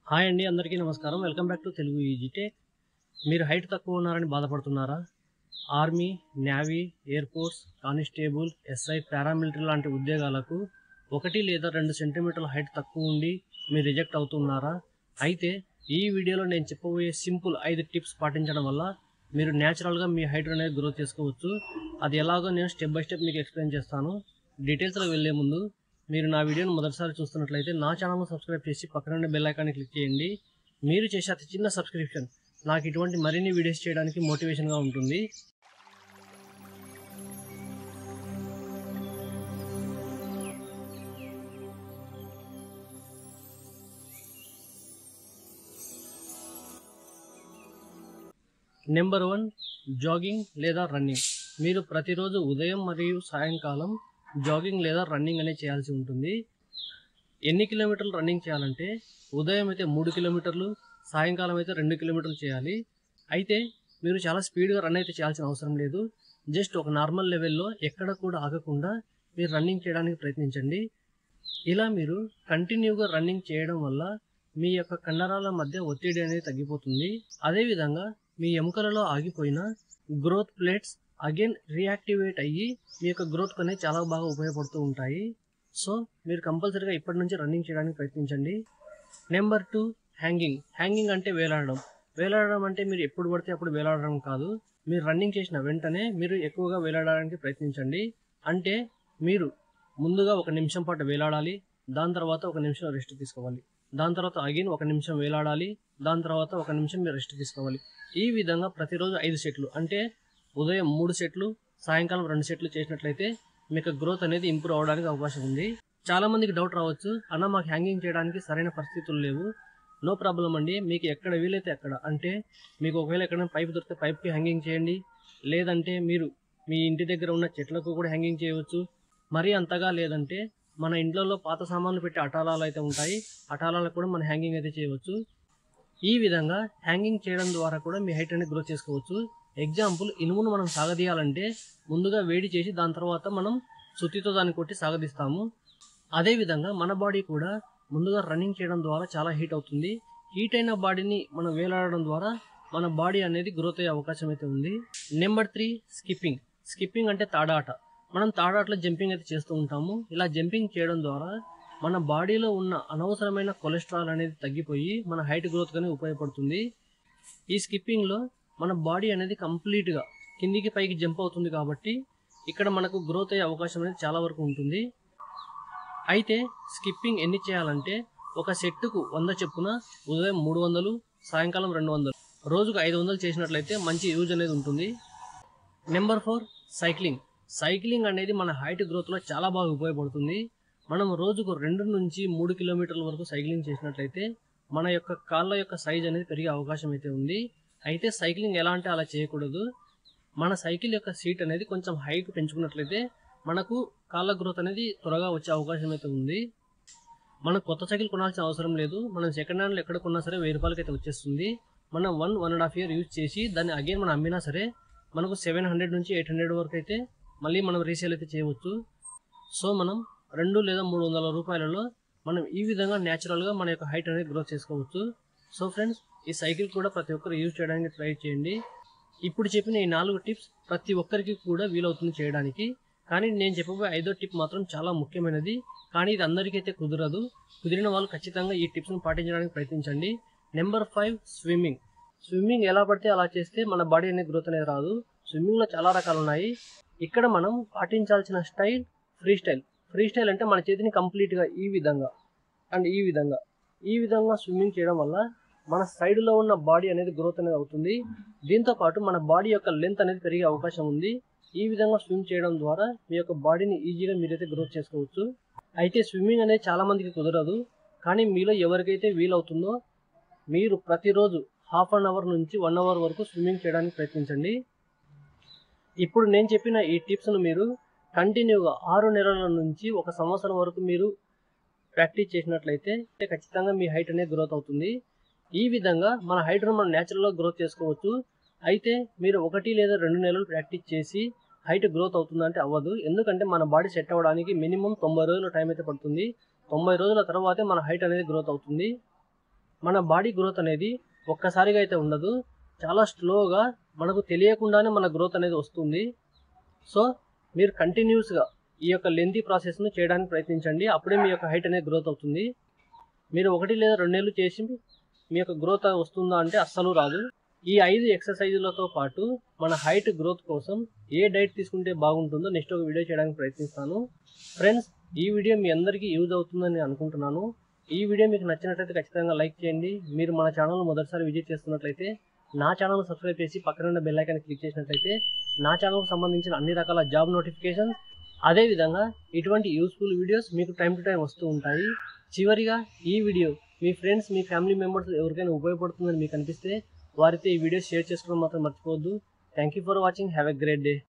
hi అండి అందరికీ నమస్కారం welcome back to Telugu easy tech మీరు హైట్ తక్కువ ఉన్నారని బాధపడుతున్నారా army navy air force constable SI paramilitary లాంటి ఉద్యోగాలకు ఒకటి లేదా రెండు సెంటీమీటర్ల హైట్ తక్కువ ఉండి మీరు రిజెక్ట్ అవుతున్నారా అయితే ఈ వీడియోలో నేను చెప్పబోయే సింపుల్ ఐదు టిప్స్ పాటించడం వల్ల మీరు న్యాచురల్గా మీ హైట్ అనేది గ్రోత్ చేసుకోవచ్చు అది ఎలాగో నేను స్టెప్ బై స్టెప్ మీకు ఎక్స్ప్లెయిన్ చేస్తాను డీటెయిల్స్లో వెళ్ళే ముందు మీరు నా వీడియోను మొదటిసారి చూస్తున్నట్లయితే నా ఛానల్ను సబ్స్క్రైబ్ చేసి పక్కన బెల్ ఐకాన్ని క్లిక్ చేయండి మీరు చేసే అతి చిన్న సబ్స్క్రిప్షన్ నాకు ఇటువంటి మరిన్ని వీడియోస్ చేయడానికి మోటివేషన్గా ఉంటుంది నెంబర్ వన్ జాగింగ్ లేదా రన్నింగ్ మీరు ప్రతిరోజు ఉదయం మరియు సాయంకాలం జాగింగ్ లేదా రన్నింగ్ అనేది చేయాల్సి ఉంటుంది ఎన్ని కిలోమీటర్లు రన్నింగ్ చేయాలంటే ఉదయం అయితే మూడు కిలోమీటర్లు సాయంకాలం అయితే రెండు కిలోమీటర్లు చేయాలి అయితే మీరు చాలా స్పీడ్గా రన్ అయితే చేయాల్సిన అవసరం లేదు జస్ట్ ఒక నార్మల్ లెవెల్లో ఎక్కడ కూడా ఆగకుండా మీరు రన్నింగ్ చేయడానికి ప్రయత్నించండి ఇలా మీరు కంటిన్యూగా రన్నింగ్ చేయడం వల్ల మీ యొక్క కండరాల మధ్య ఒత్తిడి అనేది తగ్గిపోతుంది అదేవిధంగా మీ ఎముకలలో ఆగిపోయిన గ్రోత్ ప్లేట్స్ అగైన్ రియాక్టివేట్ అయ్యి మీ యొక్క గ్రోత్ అనేది చాలా బాగా ఉపయోగపడుతూ ఉంటాయి సో మీరు కంపల్సరీగా ఇప్పటి నుంచి రన్నింగ్ చేయడానికి ప్రయత్నించండి నెంబర్ టూ హ్యాంగింగ్ హ్యాంగింగ్ అంటే వేలాడడం వేలాడడం అంటే మీరు ఎప్పుడు పడితే అప్పుడు వేలాడడం కాదు మీరు రన్నింగ్ చేసిన వెంటనే మీరు ఎక్కువగా వేలాడడానికి ప్రయత్నించండి అంటే మీరు ముందుగా ఒక నిమిషం పాటు వేలాడాలి దాని తర్వాత ఒక నిమిషం రెస్ట్ తీసుకోవాలి దాని తర్వాత అగైన్ ఒక నిమిషం వేలాడాలి దాని తర్వాత ఒక నిమిషం మీరు రెస్ట్ తీసుకోవాలి ఈ విధంగా ప్రతిరోజు ఐదు సెట్లు అంటే ఉదయం మూడు సెట్లు సాయంకాలం రెండు సెట్లు చేసినట్లయితే మీకు గ్రోత్ అనేది ఇంప్రూవ్ అవడానికి అవకాశం ఉంది చాలా మందికి డౌట్ రావచ్చు అన్న మాకు హ్యాంగింగ్ చేయడానికి సరైన పరిస్థితులు లేవు నో ప్రాబ్లం అండి మీకు ఎక్కడ వీలైతే అక్కడ అంటే మీకు ఒకవేళ ఎక్కడైనా పైప్ దొరికితే పైప్కి హ్యాంగింగ్ చేయండి లేదంటే మీరు మీ ఇంటి దగ్గర ఉన్న చెట్లకు కూడా హ్యాంగింగ్ చేయవచ్చు మరీ అంతగా లేదంటే మన ఇంట్లో పాత సామాన్లు పెట్టి అటాలాలు అయితే ఉంటాయి అటాలాలకు కూడా మన హ్యాంగింగ్ అయితే చేయవచ్చు ఈ విధంగా హ్యాంగింగ్ చేయడం ద్వారా కూడా మీ హైట్ అనేది గ్రోత్ చేసుకోవచ్చు ఎగ్జాంపుల్ ఇనుమును మనం సాగదీయాలంటే ముందుగా వేడి చేసి దాని తర్వాత మనం సుత్తితో దాన్ని కొట్టి సాగదీస్తాము అదేవిధంగా మన బాడీ కూడా ముందుగా రన్నింగ్ చేయడం ద్వారా చాలా హీట్ అవుతుంది హీట్ అయిన బాడీని మనం వేలాడడం ద్వారా మన బాడీ అనేది గ్రోత్ అయ్యే అవకాశం అయితే ఉంది నెంబర్ త్రీ స్కిప్పింగ్ స్కిప్పింగ్ అంటే తాడాట మనం తాడాటలో జంపింగ్ అయితే చేస్తూ ఉంటాము ఇలా జంపింగ్ చేయడం ద్వారా మన బాడీలో ఉన్న అనవసరమైన కొలెస్ట్రాల్ అనేది తగ్గిపోయి మన హైట్ గ్రోత్ కానీ ఉపయోగపడుతుంది ఈ స్కిప్పింగ్లో మన బాడీ అనేది కంప్లీట్గా కిందికి పైకి జంప్ అవుతుంది కాబట్టి ఇక్కడ మనకు గ్రోత్ అయ్యే అవకాశం అనేది చాలా వరకు ఉంటుంది అయితే స్కిప్పింగ్ ఎన్ని చేయాలంటే ఒక సెట్టుకు వంద చెప్పున ఉదయం మూడు వందలు సాయంకాలం రెండు వందలు రోజుకు ఐదు వందలు చేసినట్లయితే మంచి యూజ్ అనేది ఉంటుంది నెంబర్ ఫోర్ సైక్లింగ్ సైక్లింగ్ అనేది మన హైట్ గ్రోత్లో చాలా బాగా ఉపయోగపడుతుంది మనం రోజుకు రెండు నుంచి మూడు కిలోమీటర్ల వరకు సైక్లింగ్ చేసినట్లయితే మన యొక్క కాళ్ళ యొక్క సైజ్ అనేది పెరిగే అవకాశం అయితే ఉంది అయితే సైక్లింగ్ ఎలా అంటే అలా చేయకూడదు మన సైకిల్ యొక్క సీట్ అనేది కొంచెం హైట్ పెంచుకున్నట్లయితే మనకు కాళ్ళ గ్రోత్ అనేది త్వరగా వచ్చే అవకాశం అయితే ఉంది మనం కొత్త సైకిల్ కొనాల్సిన అవసరం లేదు మనం సెకండ్ హ్యాండ్లో ఎక్కడ కొన్నా సరే వెయ్యి రూపాయలకి అయితే వచ్చేస్తుంది మనం one one and half year use చేసి దాన్ని అగైన్ మనం అమ్మినా సరే మనకు సెవెన్ హండ్రెడ్ నుంచి ఎయిట్ హండ్రెడ్ వరకు అయితే మళ్ళీ మనం రీసేల్ అయితే చేయవచ్చు సో మనం రెండు లేదా మూడు వందల రూపాయలలో మనం ఈ విధంగా న్యాచురల్గా మన యొక్క హైట్ అనేది గ్రోత్ చేసుకోవచ్చు సో ఫ్రెండ్స్ ఈ సైకిల్ కూడా ప్రతి ఒక్కరు యూజ్ చేయడానికి ట్రై చేయండి ఇప్పుడు చెప్పిన ఈ నాలుగు టిప్స్ ప్రతి ఒక్కరికి కూడా వీలవుతుంది చేయడానికి కానీ నేను చెప్పబోయే ఐదో టిప్ మాత్రం చాలా ముఖ్యమైనది కానీ ఇది అందరికైతే కుదరదు కుదిరిన వాళ్ళు ఖచ్చితంగా ఈ టిప్స్ను పాటించడానికి ప్రయత్నించండి నెంబర్ ఫైవ్ స్విమ్మింగ్ స్విమ్మింగ్ ఎలా పడితే అలా చేస్తే మన బాడీ అనేది గ్రోత్ అనేది రాదు స్విమ్మింగ్లో చాలా రకాలు ఉన్నాయి ఇక్కడ మనం పాటించాల్సిన style free style free style అంటే మన చేతిని కంప్లీట్గా ఈ విధంగా అండ్ ఈ విధంగా ఈ విధంగా స్విమ్మింగ్ చేయడం వల్ల మన సైడ్లో ఉన్న బాడీ అనేది గ్రోత్ అనేది అవుతుంది దీంతో పాటు మన బాడీ యొక్క లెంత్ అనేది పెరిగే అవకాశం ఉంది ఈ విధంగా స్విమ్ చేయడం ద్వారా మీ యొక్క బాడీని ఈజీగా మీరైతే గ్రోత్ చేసుకోవచ్చు అయితే స్విమ్మింగ్ అనేది చాలా మందికి కుదరదు కానీ మీలో ఎవరికైతే వీలవుతుందో మీరు ప్రతిరోజు హాఫ్ అన్ అవర్ నుంచి వన్ అవర్ వరకు స్విమ్మింగ్ చేయడానికి ప్రయత్నించండి ఇప్పుడు నేను చెప్పిన ఈ టిప్స్ను మీరు కంటిన్యూగా ఆరు నెలల నుంచి ఒక సంవత్సరం వరకు మీరు ప్రాక్టీస్ చేసినట్లయితే ఖచ్చితంగా మీ హైట్ అనేది గ్రోత్ అవుతుంది ఈ విధంగా మన హైట్ను మనం న్యాచురల్గా గ్రోత్ చేసుకోవచ్చు అయితే మీరు ఒకటి లేదా రెండు నెలలు ప్రాక్టీస్ చేసి హైట్ గ్రోత్ అవుతుందంటే అవ్వదు ఎందుకంటే మన బాడీ సెట్ అవ్వడానికి మినిమం తొంభై రోజుల టైం అయితే పడుతుంది తొంభై రోజుల తర్వాతే మన హైట్ అనేది గ్రోత్ అవుతుంది మన బాడీ గ్రోత్ అనేది ఒక్కసారిగా అయితే ఉండదు చాలా స్లోగా మనకు తెలియకుండానే మన గ్రోత్ అనేది వస్తుంది సో మీరు కంటిన్యూస్గా ఈ యొక్క లెంతీ ప్రాసెస్ను చేయడానికి ప్రయత్నించండి అప్పుడే మీ యొక్క హైట్ అనేది గ్రోత్ అవుతుంది మీరు ఒకటి లేదా రెండు నెలలు చేసి మీ యొక్క గ్రోత్ వస్తుందా అంటే అస్సలు రాదు ఈ ఐదు ఎక్సర్సైజులతో పాటు మన హైట్ గ్రోత్ కోసం ఏ డైట్ తీసుకుంటే బాగుంటుందో నెక్స్ట్ ఒక వీడియో చేయడానికి ప్రయత్నిస్తాను ఫ్రెండ్స్ ఈ వీడియో మీ అందరికీ యూజ్ అవుతుందని అనుకుంటున్నాను ఈ వీడియో మీకు నచ్చినట్లయితే ఖచ్చితంగా లైక్ చేయండి మీరు మన ఛానల్ మొదటిసారి విజిట్ చేస్తున్నట్లయితే నా ఛానల్ సబ్స్క్రైబ్ చేసి పక్కన ఉన్న బెల్ ఐకాన్ క్లిక్ చేసినట్లయితే నా ఛానల్కి సంబంధించిన అన్ని రకాల జాబ్ నోటిఫికేషన్స్ అదేవిధంగా ఇటువంటి యూస్ఫుల్ వీడియోస్ మీకు టైం టు టైం వస్తూ ఉంటాయి చివరిగా ఈ వీడియో మీ ఫ్రెండ్స్ మీ ఫ్యామిలీ మెంబర్స్ ఎవరికైనా ఉపయోగపడుతుందని మీకు అనిపిస్తే వారితో ఈ వీడియో షేర్ చేసుకోవడం మాత్రం మర్చిపోవద్దు thank you for watching have a great day